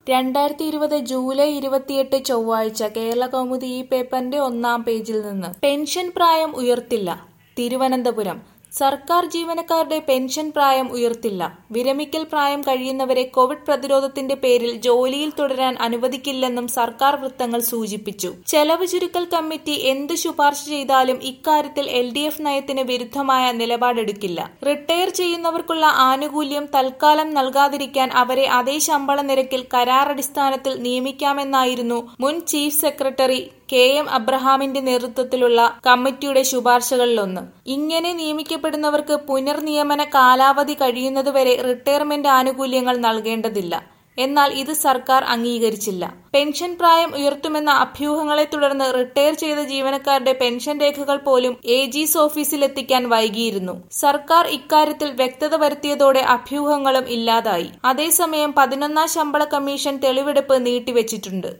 രണ്ടായിരത്തി ഇരുപത് ജൂലൈ ഇരുപത്തിയെട്ട് ചൊവ്വാഴ്ച കേരളകൗമുദി ഈ പേപ്പറിന്റെ ഒന്നാം പേജിൽ നിന്ന് പെൻഷൻ പ്രായം ഉയർത്തില്ല തിരുവനന്തപുരം സർക്കാർ ജീവനക്കാരുടെ പെൻഷൻ പ്രായം ഉയർത്തില്ല വിരമിക്കൽ പ്രായം കഴിയുന്നവരെ കോവിഡ് പ്രതിരോധത്തിന്റെ പേരിൽ ജോലിയിൽ തുടരാൻ അനുവദിക്കില്ലെന്നും സർക്കാർ വൃത്തങ്ങൾ സൂചിപ്പിച്ചു ചെലവ് ചുരുക്കൽ കമ്മിറ്റി എന്ത് ശുപാർശ ചെയ്താലും ഇക്കാര്യത്തിൽ എൽ ഡി എഫ് നയത്തിന് വിരുദ്ധമായ നിലപാടെടുക്കില്ല റിട്ടയർ ചെയ്യുന്നവർക്കുള്ള ആനുകൂല്യം തൽക്കാലം നൽകാതിരിക്കാൻ അവരെ അതേ ശമ്പള നിരക്കിൽ കരാറടിസ്ഥാനത്തിൽ നിയമിക്കാമെന്നായിരുന്നു മുൻ ചീഫ് സെക്രട്ടറി കെ എം അബ്രഹാമിന്റെ നേതൃത്വത്തിലുള്ള കമ്മിറ്റിയുടെ ശുപാർശകളിലൊന്ന് ഇങ്ങനെ നിയമിക്കപ്പെടുന്നവർക്ക് പുനർനിയമന കാലാവധി കഴിയുന്നതുവരെ റിട്ടയർമെന്റ് ആനുകൂല്യങ്ങൾ നൽകേണ്ടതില്ല എന്നാൽ ഇത് സർക്കാർ അംഗീകരിച്ചില്ല പെൻഷൻ പ്രായം ഉയർത്തുമെന്ന അഭ്യൂഹങ്ങളെ തുടർന്ന് റിട്ടയർ ചെയ്ത ജീവനക്കാരുടെ പെൻഷൻ രേഖകൾ പോലും എ ജിസ് ഓഫീസിലെത്തിക്കാൻ വൈകിയിരുന്നു സർക്കാർ ഇക്കാര്യത്തിൽ വ്യക്തത വരുത്തിയതോടെ അഭ്യൂഹങ്ങളും ഇല്ലാതായി അതേസമയം പതിനൊന്നാം ശമ്പള കമ്മീഷൻ തെളിവെടുപ്പ് നീട്ടിവച്ചിട്ടുണ്ട്